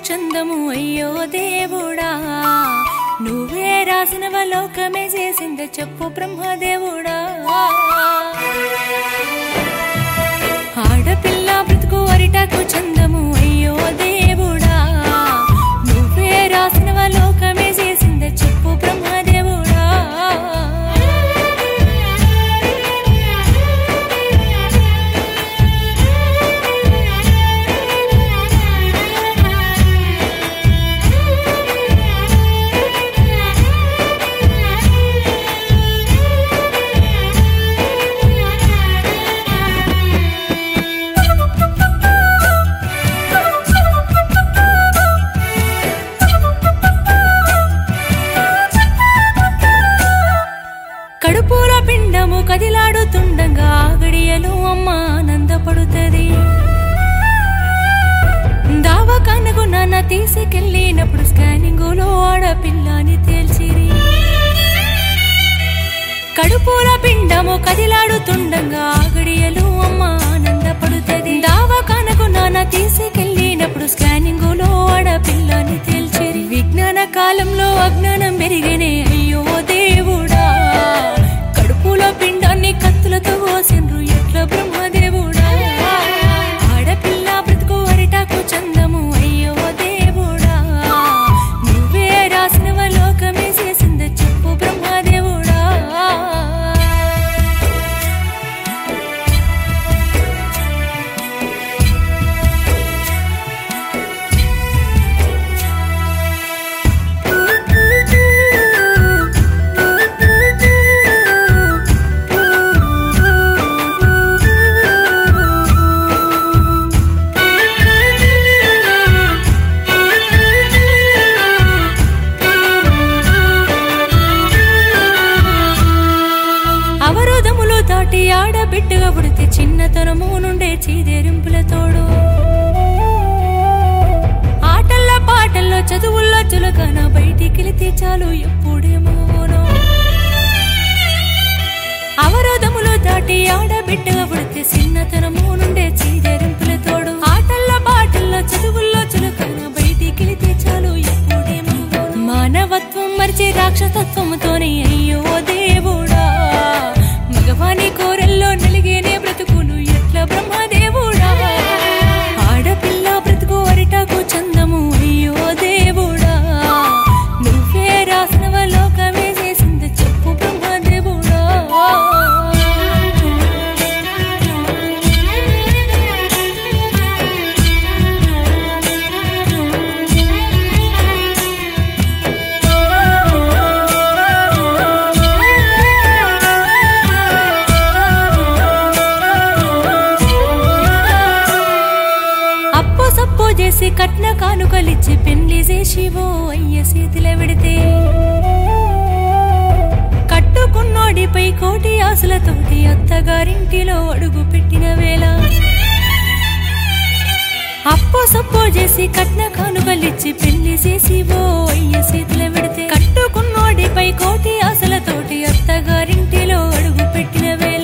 చందము అయ్యో దేవుడా నువ్వే రాసినవ లోకమే చేసిందే చెప్పు బ్రహ్మదేవుడా ఆడపిల్ల బ్రతుకు అరిటాకు చందము అయ్యో దేవుడా నువ్వే రాసినవ లోకమే చేసిందే చెప్పు బ్రహ్మదేవుడా కడుపుల పిండము కదిలాడుతుండగా ఆగడియలు అమ్మ ఆనందపడుతుంది దావకానకు నాన్న తీసుకెళ్ళినప్పుడు స్కానింగులో ఆడపిల్లని తేల్చిరి కడుపుల పిండము కదిలాడుతుండగా ఆగడియలు అమ్మ ఆనందపడుతుంది దావకానకు నాన్న తీసుకెళ్ళినప్పుడు స్కానింగులో ఆడపిల్లని తేల్చిరి విజ్ఞాన కాలంలో అజ్ఞానం పెరిగినే అయ్యో దేవుడా కడుపులో పిండాన్ని కత్తులతో కోసిండ్రు ఎట్ల బ్రహ్మదేవుడా ఆడపిల్ల బ్రతుకు అరిటాకు చందము అయ్యో దేవుడా నువ్వే రాసినవ లోకమే చేసిందే చెప్పు బ్రహ్మదేవుడా అవరోధములు దాటి ఆడబిడ్డగా పుడితే చిన్నతనము నుండే చీదెరింపుల తోడు ఆటల్లో పాటల్లో చదువుల్లో చులకన బయటికెళితే చాలు ఎప్పుడేమోనో అవరోధములు దాటి ఆడబిడ్డగా పుడితే చిన్నతనము నుండే చీదెరింపుల తోడు ఆటల్లో పాటల్లో చదువుల్లో చులకన బయటికెళితే చాలు ఎప్పుడేమోనో మానవత్వం మరిచి రాక్షసత్వముతోనే అయ్యో దేవుడా మగవాని కోరల్లో నలిగేనే బ్రతుకును ఎట్ల బ్రహ్మదేవుడా ఆడపిల్ల బ్రతుకు అరిటాకు చందము అయ్యో దేవుడా నువ్వే రాసినవ లోకమే చేసింది చెప్పు బ్రహ్మదేవుడా అప్పు సప్పు చేసి కట్న కానుకలిచ్చి పెళ్లి చేసివో అయ్య చేతిలో పెడితే కట్టుకున్నోడిపై కోటి ఆశలతోటి అత్తగారింటిలో అడుగు పెట్టిన వేళ అప్పు సప్పు చేసి కట్న కానుకలిచ్చి పెళ్లి చేసివో అయ్య చేతిలో పెడితే కట్టుకున్నోడిపై కోటి ఆశలతోటి అత్తగారింటిలో అడుగు పెట్టిన వేళ